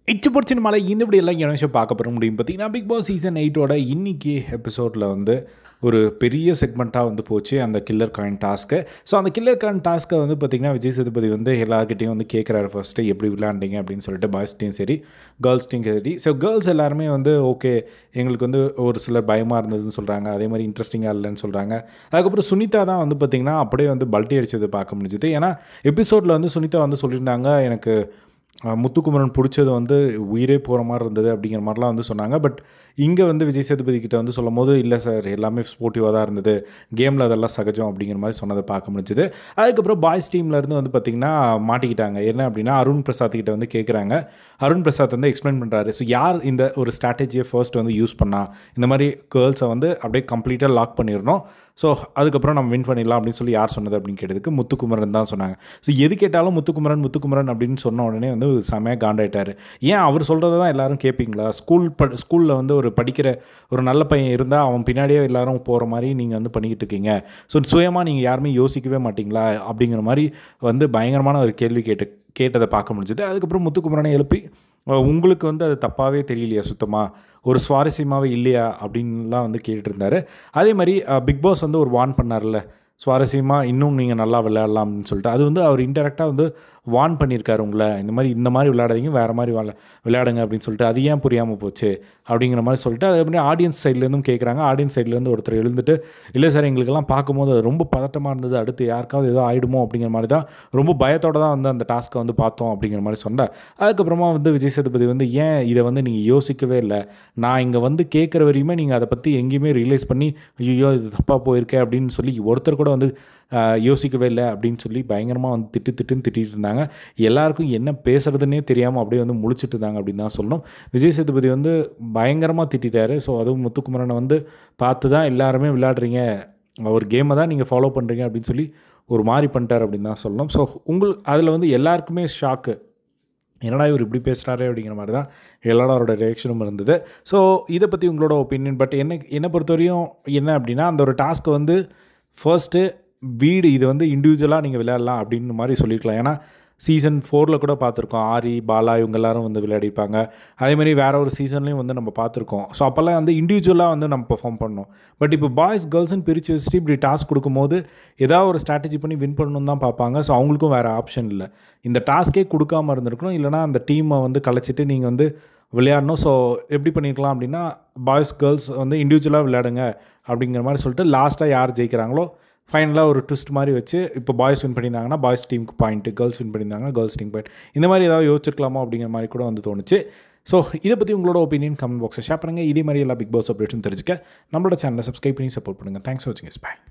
இச்சு பிடிச்சின மலை இந்த இப்படி எல்லாம் என்ன விஷயம் பார்க்க போகிற முடியும் பார்த்தீங்கன்னா பிக் பாஸ் சீசன் எயிட்டோட இன்னைக்கு எபிசோடில் வந்து ஒரு பெரிய செக்மெண்ட்டாக வந்து போச்சு அந்த கில்லர் காயின் டாஸ்க்கு ஸோ அந்த கில்லர் காயின் டாஸ்க்கை வந்து பார்த்திங்கன்னா விஜய் சேதுபதி வந்து எல்லாருக்கிட்டையும் வந்து கேட்குறாரு ஃபஸ்ட்டு எப்படி விளையாண்டீங்க அப்படின்னு சொல்லிட்டு பாய்ஸ்டையும் சரி கேர்ள்ஸ்டையும் சரி ஸோ கேர்ள்ஸ் எல்லாருமே வந்து ஓகே எங்களுக்கு வந்து ஒரு சிலர் பயமாக இருந்ததுன்னு சொல்கிறாங்க அதே மாதிரி இன்ட்ரெஸ்டிங்காக இல்லைன்னு சொல்கிறாங்க அதுக்கப்புறம் சுனிதா தான் வந்து பார்த்திங்கன்னா அப்படியே வந்து பல்ட்டி அடிச்சது பார்க்க முடிஞ்சுது ஏன்னா எபிசோடில் வந்து சுனிதா வந்து சொல்லியிருந்தாங்க எனக்கு அஹ், முத்துக்குமரன் பிடிச்சது வந்து உயிரே போகிற மாதிரி இருந்தது அப்படிங்கிற மாதிரிலாம் வந்து சொன்னாங்க பட் இங்கே வந்து விஜய் சேதுபதி கிட்ட வந்து சொல்லும் போது இல்லை சார் எல்லாமே ஸ்போர்ட்டிவாக தான் இருந்தது கேமில் அதெல்லாம் சகஜம் அப்படிங்கிற மாதிரி சொன்னதை பார்க்க முடிஞ்சுது அதுக்கப்புறம் பாய்ஸ் டீம்லேருந்து வந்து பார்த்திங்கன்னா மாட்டிக்கிட்டாங்க என்ன அப்படின்னா அருண் பிரசாத் கிட்ட வந்து கேட்குறாங்க அருண் பிரசாத் வந்து எக்ஸ்பிளைன் பண்ணுறாரு ஸோ யார் இந்த ஒரு ஸ்ட்ராட்டஜியை ஃபர்ஸ்ட் வந்து யூஸ் பண்ணா இந்த மாதிரி கேர்ள்ஸை வந்து அப்படியே கம்ப்ளீட்டாக லாக் பண்ணிடணும் ஸோ அதுக்கப்புறம் நம்ம வின் பண்ணிடலாம் அப்படின்னு சொல்லி யார் சொன்னது அப்படின்னு கேட்டதுக்கு முத்துக்குமரன் தான் சொன்னாங்க ஸோ எது கேட்டாலும் முத்துக்குமரன் முத்துக்குமரன் அப்படின்னு சொன்ன உடனே வந்து செமையாக காண்டாயிட்டார் ஏன் அவர் சொல்கிறத தான் எல்லாரும் கேட்பீங்களா ஸ்கூல் ப ஸ்கூலில் வந்து ஒரு படிக்கிற ஒரு நல்ல பையன் இருந்தால் அவன் பின்னாடியே எல்லாரும் போகிற மாதிரி நீங்கள் வந்து பண்ணிக்கிட்டு இருக்கீங்க ஸோ சுயமாக நீங்கள் யாருமே யோசிக்கவே மாட்டீங்களா அப்படிங்கிற மாதிரி வந்து பயங்கரமான ஒரு கேள்வி கேட்டு கேட்டதை பார்க்க முடிஞ்சது அதுக்கப்புறம் முத்துக்குமரனை எழுப்பி அஹ், உங்களுக்கு வந்து அது தப்பாகவே தெரியலையா சுத்தமாக ஒரு சுவாரஸ்யமாகவே இல்லையா அப்படின்லாம் வந்து கேட்டுட்டு இருந்தார் அதே மாதிரி பிக் பாஸ் வந்து ஒரு வார்ன் பண்ணார்ல சுவாரஸ்யமாக இன்னும் நீங்கள் நல்லா விளையாடலாம் அப்படின்னு சொல்லிட்டு அது வந்து அவர் இன்டெரக்டாக வந்து வார்ன் பண்ணியிருக்காரு உங்களை இந்த மாதிரி இந்த மாதிரி விளையாடாதீங்க வேறு மாதிரி விளா விளையாடுங்க அப்படின்னு சொல்லிட்டு அது ஏன் புரியாமல் போச்சு அப்படிங்கிற மாதிரி சொல்லிட்டு அதே மாதிரி ஆடியன்ஸ் சைட்லேருந்தும் கேட்குறாங்க ஆடியன்ஸ் சைட்லேருந்து ஒருத்தர் எழுந்துட்டு இல்லை சார் எங்களுக்கெல்லாம் பார்க்கும்போது அது ரொம்ப பதட்டமாக இருந்தது அடுத்து யாருக்காவது ஏதோ ஆயிடுமோ அப்படிங்கிற மாதிரி தான் ரொம்ப பயத்தோட தான் வந்து அந்த டாஸ்க்கை வந்து பார்த்தோம் அப்படிங்கிற மாதிரி சொன்னேன் அதுக்கப்புறமா வந்து விஜய் சேதுபதி வந்து ஏன் இதை வந்து நீங்கள் யோசிக்கவே இல்லை நான் இங்கே வந்து கேட்குற வரையுமே நீங்கள் அதை பற்றி எங்கேயுமே ரியலைஸ் பண்ணி ஐயோ இது தப்பாக போயிருக்கே அப்படின்னு சொல்லி ஒருத்தர் கூட வந்து ஆஹ், யோசிக்கவே இல்லை அப்படின்னு சொல்லி பயங்கரமாக வந்து திட்டு திட்டுன்னு திட்டிட்டு இருந்தாங்க எல்லாருக்கும் என்ன பேசுறதுன்னே தெரியாமல் அப்படியே வந்து முழிச்சிட்டு இருந்தாங்க அப்படின்னு தான் சொல்லணும் விஜய் சேதுபதி வந்து பயங்கரமாக திட்டிட்டாரு ஸோ அதுவும் முத்துக்குமரனை வந்து பார்த்து தான் எல்லாருமே விளையாடுறீங்க ஒரு கேமை தான் நீங்கள் ஃபாலோ பண்ணுறீங்க அப்படின்னு சொல்லி ஒரு மாதிரி பண்ணிட்டார் அப்படின்னு தான் சொல்லணும் ஸோ உங்களுக்கு அதில் வந்து எல்லாருக்குமே ஷாக்கு என்னடா இவர் இப்படி பேசுகிறாரே அப்படிங்கிற மாதிரி தான் எல்லாரோட ரியாக்ஷனும் இருந்தது ஸோ இதை பற்றி உங்களோட ஒப்பீனியன் பட் என்ன என்னை பொறுத்தவரையும் என்ன அப்படின்னா அந்த ஒரு டாஸ்க்கை வந்து ஃபர்ஸ்ட்டு வீடு இது வந்து இண்டிவிஜுவலாக நீங்கள் விளையாடலாம் அப்படின்னு மாதிரி சொல்லியிருக்கலாம் ஏன்னா சீசன் ஃபோரில் கூட பார்த்துருக்கோம் ஆரி பாலா இவங்க எல்லாரும் வந்து விளையாடிப்பாங்க அதே மாதிரி வேற ஒரு சீசன்லேயும் வந்து நம்ம பார்த்துருக்கோம் ஸோ அப்போல்லாம் வந்து இண்டிவிஜுவலாக வந்து நம்ம பெர்ஃபார்ம் பண்ணோம் பட் இப்போ பாய்ஸ் கேர்ள்ஸ்னு பிரித்து வச்சுட்டு இப்படி டாஸ்க் கொடுக்கும்போது ஏதாவது ஒரு ஸ்ட்ராட்டஜி பண்ணி வின் பண்ணணும் தான் பார்ப்பாங்க ஸோ அவங்களுக்கும் வேறு ஆப்ஷன் இல்லை இந்த டாஸ்க்கே கொடுக்காம இருந்திருக்கணும் இல்லைனா அந்த டீமை வந்து கலைச்சிட்டு நீங்கள் வந்து விளையாடணும் ஸோ எப்படி பண்ணியிருக்கலாம் அப்படின்னா பாய்ஸ் கேர்ள்ஸ் வந்து இண்டிவிஜுவலாக விளையாடுங்க அப்படிங்கிற மாதிரி சொல்லிட்டு லாஸ்ட்டாக யார் ஜெயிக்கிறாங்களோ ஃபைனலாக ஒரு ட்விஸ்ட் மாதிரி வச்சு இப்போ பாய்ஸ் வின் பண்ணியிருந்தாங்கன்னா பாய்ஸ் டீமுக்கு பாயிண்ட்டு கேர்ள்ஸ் வின் பண்ணியிருந்தாங்கன்னா கேர்ள்ஸ் டீம் பாயிண்ட் இந்த மாதிரி ஏதாவது யோசிச்சிருக்கலாமோ அப்படிங்கிற மாதிரி கூட வந்து தோணுச்சு ஸோ இதை பற்றி உங்களோட ஒப்பீனியன் கமெண்ட் பாக்ஸில் ஷேர் பண்ணுங்கள் இதே மாதிரி எல்லா பிக் பாஸ் அப்டேட்ஸும் தெரிஞ்சுக்க நம்மளோட சேனலை சப்ஸ்கிரைப் பண்ணி சப்போர்ட் பண்ணுங்கள் தேங்க்ஸ் ஃபார் வாட்சிங் பை